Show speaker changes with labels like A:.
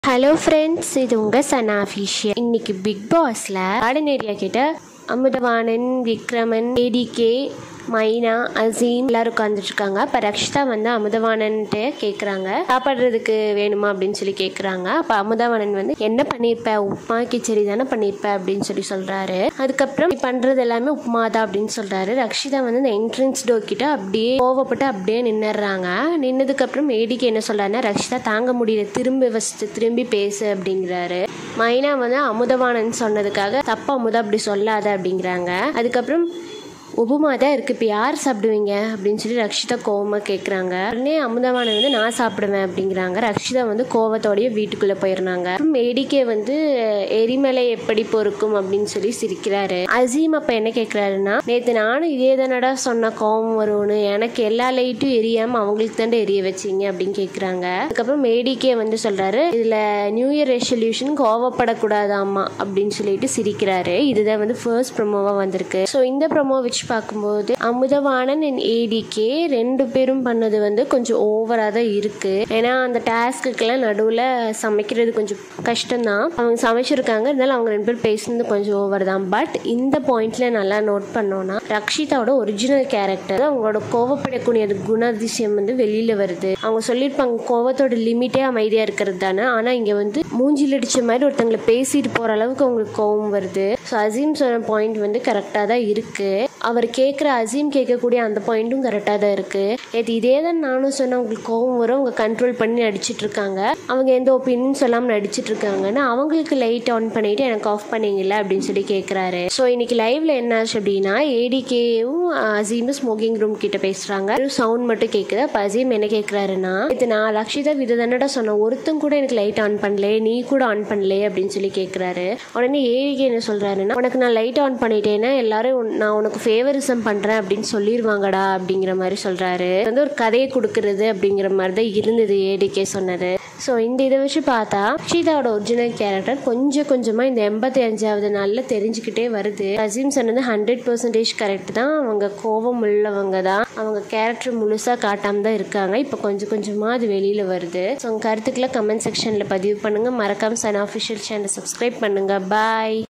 A: hello friends இது உங்கள் Sana official இன்னைக்கு பிக் பாஸில் கார்டன் ஏரியா கிட்ட அமுதவாணன் விக்ரமன் ஏடிகே மைனா அசீம் எல்லாரும் உட்காந்துட்டு இருக்காங்க அப்போ ரக்ஷிதா வந்து அமுதவாணன்ட்டு கேட்குறாங்க சாப்பிட்றதுக்கு வேணுமா அப்படின்னு சொல்லி கேட்குறாங்க அப்போ அமுதவாணன் வந்து என்ன பண்ணியிருப்ப உப்புமா கிச்சடி தானே பண்ணியிருப்ப அப்படின்னு சொல்லி சொல்கிறாரு அதுக்கப்புறம் நீ பண்ணுறது எல்லாமே உப்புமா தான் அப்படின்னு சொல்கிறாரு ரக்ஷிதா வந்து இந்த என்ட்ரன்ஸ் டோர் கிட்ட அப்படியே கோவப்பட்டு அப்படியே நின்னுடுறாங்க நின்னதுக்கப்புறம் ஏடிக்கு என்ன சொல்கிறாருன்னா ரக்ஷிதா தாங்க முடியல திரும்ப ஃபஸ்ட்டு திரும்பி பேசு அப்படிங்கிறாரு மைனா வந்து அமுதவாணன் சொன்னதுக்காக தப்பா அமுதா அப்படி சொல்லாத அப்படிங்கிறாங்க அதுக்கப்புறம் உப்புமா தான் இருக்குது இப்போ யார் சாப்பிடுவீங்க அப்படின்னு சொல்லி ரக்ஷிதா கோவமாக கேட்குறாங்க உடனே அமுதவாணன் வந்து நான் சாப்பிடுவேன் அப்படிங்கிறாங்க ரக்ஷிதா வந்து கோவத்தோடய வீட்டுக்குள்ளே போயிடுறாங்க அப்புறம் ஏடிகே வந்து எரிமலை எப்படி பொறுக்கும் அப்படின்னு சொல்லி சிரிக்கிறாரு அசீம் அப்போ என்ன கேட்குறாருன்னா நேற்று நானும் இதே தானடா சொன்ன கோவம் வரும்னு எனக்கு எல்லா லைட்டும் எரியாமல் அவங்களுக்கு தாண்டா எரிய வச்சிங்க அப்படின்னு கேட்குறாங்க அதுக்கப்புறம் ஏடிகே வந்து சொல்கிறாரு இதில் நியூ இயர் ரெசல்யூஷன் கோவப்படக்கூடாதாமா அப்படின்னு சொல்லிட்டு சிரிக்கிறாரு இதுதான் வந்து ஃபர்ஸ்ட் ப்ரொமோவாக வந்திருக்கு ஸோ இந்த ப்ரொமோ வச்சு பார்க்கும்போது அமுதவாணன் அண்ட் ஏடிகே ரெண்டு பேரும் பண்ணது வந்து கொஞ்சம் ஓவராக தான் இருக்குது ஏன்னா அந்த டாஸ்க்குக்கெல்லாம் நடுவில் சமைக்கிறது கொஞ்சம் கஷ்டம்தான் அவங்க சமைச்சிருக்காங்க இருந்தாலும் அவங்க ரெண்டு பேரும் பேசுனது கொஞ்சம் ஓவர் தான் பட் இந்த பாயிண்ட்ல நல்லா நோட் பண்ணோம்னா ரக்ஷிதாவோட ஒரிஜினல் கேரக்டர் அவங்களோட கோவப்படக்கூடிய அந்த குணாதிசயம் வந்து வெளியில வருது அவங்க சொல்லியிருப்பாங்க கோவத்தோட லிமிட்டே அமைதியா இருக்கிறது தானே ஆனா இங்க வந்து மூஞ்சில் அடிச்ச மாதிரி ஒருத்தங்களை பேசிட்டு போற அளவுக்கு அவங்களுக்கு கோவம் வருது ஸோ அசீம் சொன்ன பாயிண்ட் வந்து கரெக்டாக தான் இருக்கு அவர் கேட்குற அசீம் கேட்கக்கூடிய அந்த பாயிண்ட்டும் கரெக்டாக தான் இருக்கு நேற்று இதே தான் நானும் சொன்னேன் அவங்களுக்கு கோவம் வரும் அவங்க கண்ட்ரோல் பண்ணி நடிச்சிட்டு இருக்காங்க அவங்க எந்த ஒப்பீனியன் சொல்லாமல் நடிச்சிட்டு இருக்காங்கன்னு அவங்களுக்கு லைட் ஆன் பண்ணிட்டு எனக்கு ஆஃப் பண்ணீங்கல்ல அப்படின்னு சொல்லி கேட்குறாரு ஸோ இன்னைக்கு லைவ்ல என்ன ஆச்சு அப்படின்னா ஏடிகேவும் அசீமும் ஸ்மோக்கிங் ரூம் கிட்ட பேசுறாங்க சவுண்ட் மட்டும் கேட்குது அப்போ அசீம் என்ன கேட்குறாருன்னா இது நான் லக்ஷிதா வித தானடா சொன்னேன் ஒருத்தன் கூட எனக்கு லைட் ஆன் பண்ணல நீ கூட ஆன் பண்ணல அப்படின்னு சொல்லி கேட்குறாரு உடனே ஏடிகே என்ன சொல்றாருன்னா உனக்கு நான் லைட் ஆன் பண்ணிட்டேன்னா எல்லாரும் உன்- நான் உனக்கு ஃபேவரிசம் பண்றேன் அப்படின்னு சொல்லிடுவாங்கடா அப்படிங்கிற மாதிரி சொல்றாரு இது வந்து ஒரு கதையை கொடுக்கறது அப்படிங்கிற மாதிரி தான் இருந்தது ஏடிகே சொன்னது ஸோ இந்த இதை வச்சு பார்த்தா அக்ஷிதாவோட ஒரிஜினல் கேரக்டர் கொஞ்சம் கொஞ்சமாக இந்த எண்பத்தி அஞ்சாவது நாளில் தெரிஞ்சுக்கிட்டே வருது அசீம் சொன்னது ஹண்ட்ரட் பர்சன்டேஜ் கரெக்ட் தான் அவங்க கோபம் உள்ளவங்க தான் அவங்க கேரக்டர் முழுசாக காட்டாமல் தான் இருக்காங்க இப்போ கொஞ்சம் கொஞ்சமாக அது வெளியில் வருது ஸோ உங்கள் கருத்துக்களை கமெண்ட் செக்ஷனில் பதிவு பண்ணுங்கள் மறக்காமல் சன் ஆஃபிஷியல் சேனலை சப்ஸ்கிரைப் பண்ணுங்கள் பாய்